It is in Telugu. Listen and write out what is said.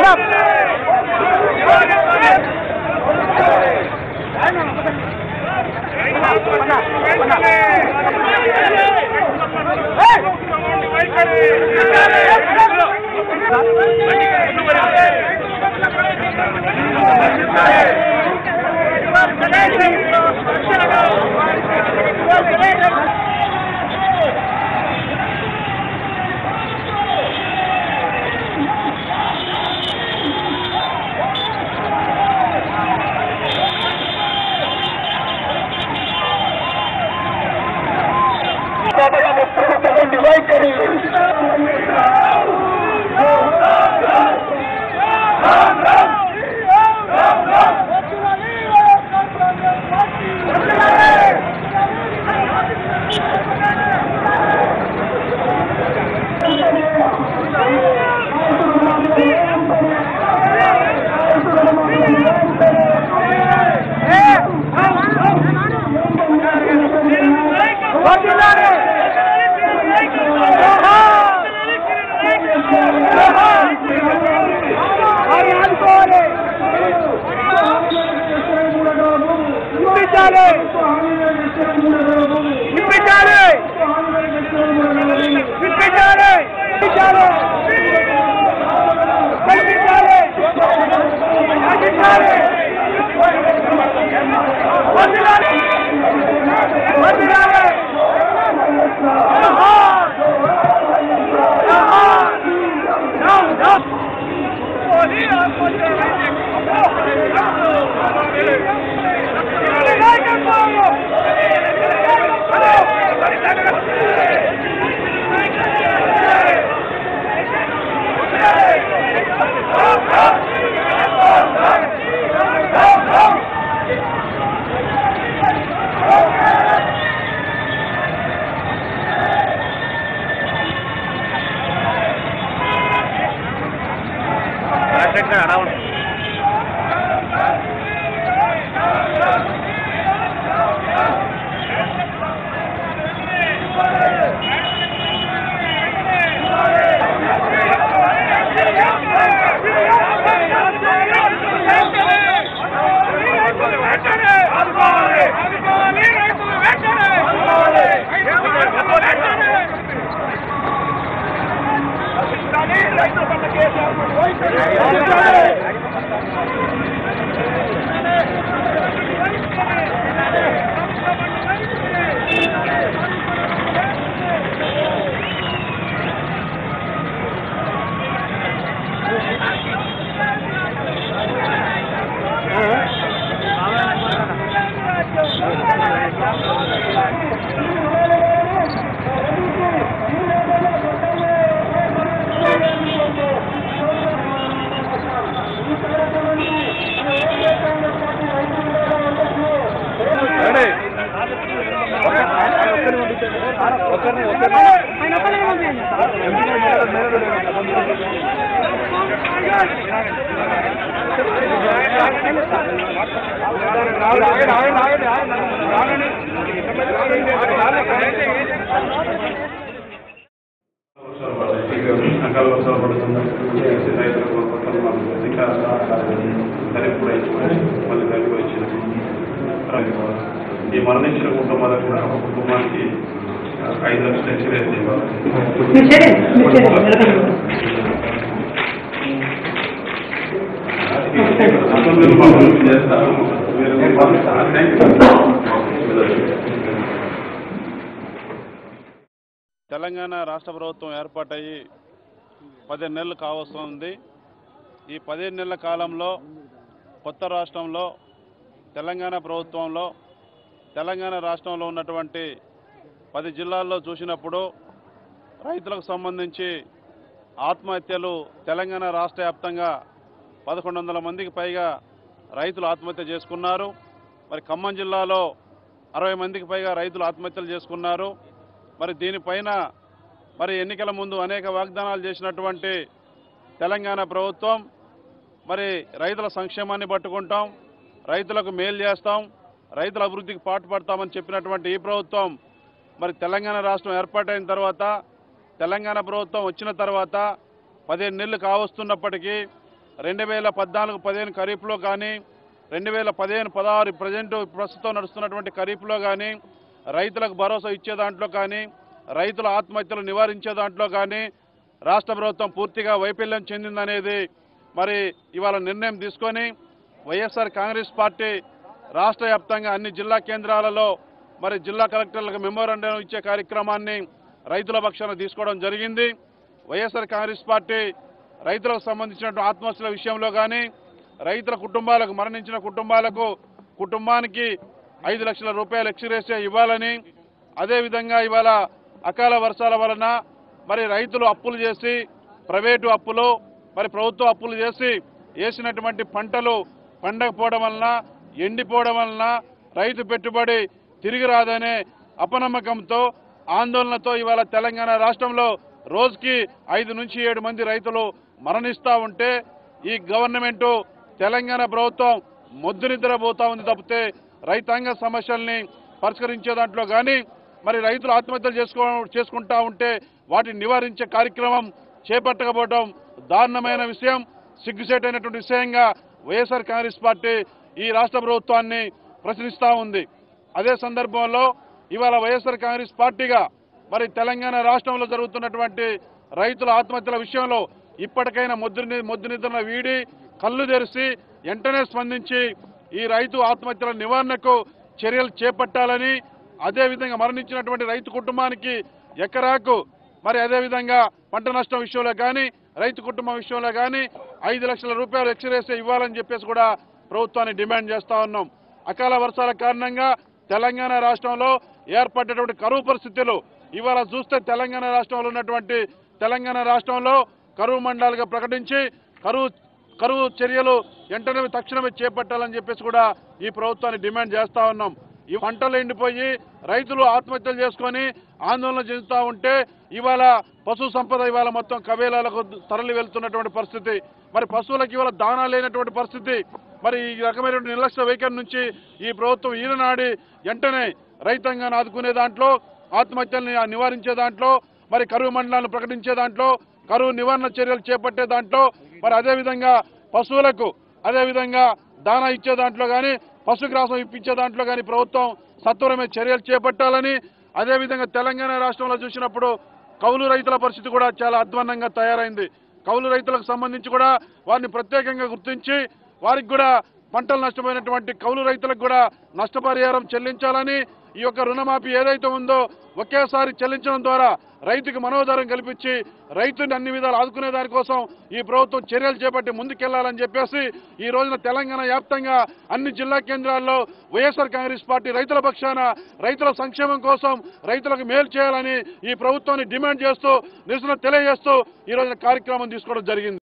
ఇప్పించాలి ఇప్పించాలి ఇప్పించాలి ఇప్పించాలి కల్పించాలి కల్పించాలి వదిలాలి వదిలాలి జహాన్ జహాన్ నో నో ఓలి వర్షాలు పడతాయి అకాల వర్షాలు పడుతున్నాయి రైతుల కోసం మాకు ఇంకా ధరకు కూడా ఇచ్చింది మళ్ళీ ధరకు కూడా ఇచ్చింది ఈ మరణించిన కుటుంబాలకు కూడా ఒక కుటుంబానికి ఐదు లక్షల ఎక్స్పీరియన్స్ ఇవ్వాలి చేస్తాను తెలంగాణ రాష్ట్ర ప్రభుత్వం ఏర్పాటయ్యి పదిహేను నెలలు కావస్తుంది ఈ పదిహేను నెలల కాలంలో కొత్త రాష్ట్రంలో తెలంగాణ ప్రభుత్వంలో తెలంగాణ రాష్ట్రంలో ఉన్నటువంటి పది జిల్లాల్లో చూసినప్పుడు రైతులకు సంబంధించి ఆత్మహత్యలు తెలంగాణ రాష్ట్ర వ్యాప్తంగా పదకొండు వందల మందికి పైగా రైతులు ఆత్మహత్య చేసుకున్నారు మరి ఖమ్మం జిల్లాలో అరవై మందికి పైగా రైతులు ఆత్మహత్యలు చేసుకున్నారు మరి దీనిపైన మరి ఎన్నికల ముందు అనేక వాగ్దానాలు చేసినటువంటి తెలంగాణ ప్రభుత్వం మరి రైతుల సంక్షేమాన్ని పట్టుకుంటాం రైతులకు మేలు చేస్తాం రైతుల అభివృద్ధికి పాటుపడతామని చెప్పినటువంటి ఈ ప్రభుత్వం మరి తెలంగాణ రాష్ట్రం ఏర్పాటైన తర్వాత తెలంగాణ ప్రభుత్వం వచ్చిన తర్వాత పదిహేను నెలలు కావస్తున్నప్పటికీ రెండు వేల పద్నాలుగు పదిహేను ఖరీఫ్లో కానీ రెండు వేల పదిహేను పదహారు ప్రజెంట్ ప్రస్తుతం నడుస్తున్నటువంటి ఖరీఫ్లో కానీ రైతులకు భరోసా ఇచ్చే దాంట్లో కానీ రైతుల ఆత్మహత్యలు నివారించే దాంట్లో కానీ రాష్ట్ర ప్రభుత్వం పూర్తిగా వైఫల్యం చెందిందనేది మరి ఇవాళ నిర్ణయం తీసుకొని వైఎస్ఆర్ కాంగ్రెస్ పార్టీ రాష్ట్ర వ్యాప్తంగా అన్ని జిల్లా కేంద్రాలలో మరి జిల్లా కలెక్టర్లకు మెమోరాండం ఇచ్చే కార్యక్రమాన్ని రైతుల పక్షాన తీసుకోవడం జరిగింది వైఎస్ఆర్ కాంగ్రెస్ పార్టీ రైతులకు సంబంధించినటువంటి ఆత్మహత్యల విషయంలో కానీ రైతుల కుటుంబాలకు మరణించిన కుటుంబాలకు కుటుంబానికి ఐదు లక్షల రూపాయలు ఎక్స్రేసే ఇవ్వాలని అదేవిధంగా ఇవాళ అకాల వర్షాల వలన మరి రైతులు అప్పులు చేసి ప్రైవేటు అప్పులు మరి ప్రభుత్వ అప్పులు చేసి వేసినటువంటి పంటలు పండకపోవడం వలన ఎండిపోవడం వలన రైతు పెట్టుబడి తిరిగి రాదనే అపనమ్మకంతో ఆందోళనతో ఇవాళ తెలంగాణ రాష్ట్రంలో రోజుకి ఐదు నుంచి ఏడు మంది రైతులు మరణిస్తూ ఉంటే ఈ గవర్నమెంటు తెలంగాణ ప్రభుత్వం మొద్దు నిద్రపోతా ఉంది తప్పితే రైతాంగ సమస్యల్ని పరిష్కరించే దాంట్లో కానీ మరి రైతులు ఆత్మహత్యలు చేసుకో చేసుకుంటా ఉంటే వాటిని నివారించే కార్యక్రమం చేపట్టకపోవడం దారుణమైన విషయం సిగ్గుసేటైనటువంటి విషయంగా వైఎస్ఆర్ కాంగ్రెస్ పార్టీ ఈ రాష్ట్ర ప్రభుత్వాన్ని ప్రశ్నిస్తూ ఉంది అదే సందర్భంలో ఇవాళ వైఎస్ఆర్ కాంగ్రెస్ పార్టీగా మరి తెలంగాణ రాష్ట్రంలో జరుగుతున్నటువంటి రైతుల ఆత్మహత్యల విషయంలో ఇప్పటికైనా మొద్దు మొద్దు నిద్రను వీడి కళ్ళు తెరిచి వెంటనే స్పందించి ఈ రైతు ఆత్మహత్యల నివారణకు చర్యలు చేపట్టాలని అదేవిధంగా మరణించినటువంటి రైతు కుటుంబానికి ఎకరాకు మరి అదేవిధంగా పంట నష్టం విషయంలో కానీ రైతు కుటుంబం విషయంలో కానీ ఐదు లక్షల రూపాయలు ఎక్స్రేస్ ఇవ్వాలని చెప్పేసి కూడా ప్రభుత్వాన్ని డిమాండ్ చేస్తా ఉన్నాం అకాల వర్షాల కారణంగా తెలంగాణ రాష్ట్రంలో ఏర్పడ్డటువంటి కరువు పరిస్థితులు ఇవాళ చూస్తే తెలంగాణ రాష్ట్రంలో ఉన్నటువంటి తెలంగాణ రాష్ట్రంలో కరువు మండలాలుగా ప్రకటించి కరువు కరువు చర్యలు వెంటనే తక్షణమే చేపట్టాలని చెప్పేసి కూడా ఈ ప్రభుత్వాన్ని డిమాండ్ చేస్తా ఉన్నాం ఈ పంటలు ఎండిపోయి రైతులు ఆత్మహత్యలు చేసుకొని ఆందోళన చెందుతూ ఉంటే ఇవాళ పశు సంపద ఇవాళ మొత్తం కబేలాలకు తరలి వెళ్తున్నటువంటి పరిస్థితి మరి పశువులకు ఇవాళ దానా లేనటువంటి పరిస్థితి మరి ఈ రకమైనటువంటి నిర్లక్ష్య వైఖరి నుంచి ఈ ప్రభుత్వం ఈలనాడి వెంటనే రైతాంగాన్ని ఆదుకునే దాంట్లో ఆత్మహత్యల్ని నివారించే దాంట్లో మరి కరువు మండలాలను ప్రకటించే దాంట్లో కరువు నివారణ చర్యలు చేపట్టే దాంట్లో మరి అదేవిధంగా పశువులకు అదేవిధంగా దానా ఇచ్చే దాంట్లో కానీ పశుగ్రాసం ఇప్పించే దాంట్లో కానీ ప్రభుత్వం సత్వరమే చర్యలు చేపట్టాలని అదేవిధంగా తెలంగాణ రాష్ట్రంలో చూసినప్పుడు కౌలు రైతుల పరిస్థితి కూడా చాలా అధ్వాన్నంగా తయారైంది కౌలు రైతులకు సంబంధించి కూడా వారిని ప్రత్యేకంగా గుర్తించి వారికి కూడా పంటలు నష్టపోయినటువంటి కౌలు రైతులకు కూడా నష్టపరిహారం చెల్లించాలని ఈ యొక్క రుణమాఫీ ఏదైతే ఉందో ఒకేసారి చెల్లించడం ద్వారా రైతుకి మనోధైర్యం కల్పించి రైతుని అన్ని విధాలు ఆదుకునే దానికోసం ఈ ప్రభుత్వం చర్యలు చేపట్టి ముందుకెళ్లాలని చెప్పేసి ఈ రోజున తెలంగాణ వ్యాప్తంగా అన్ని జిల్లా కేంద్రాల్లో వైఎస్ఆర్ కాంగ్రెస్ పార్టీ రైతుల పక్షాన రైతుల సంక్షేమం కోసం రైతులకు మేలు చేయాలని ఈ ప్రభుత్వాన్ని డిమాండ్ చేస్తూ నిరసన తెలియజేస్తూ ఈ రోజున కార్యక్రమం తీసుకోవడం జరిగింది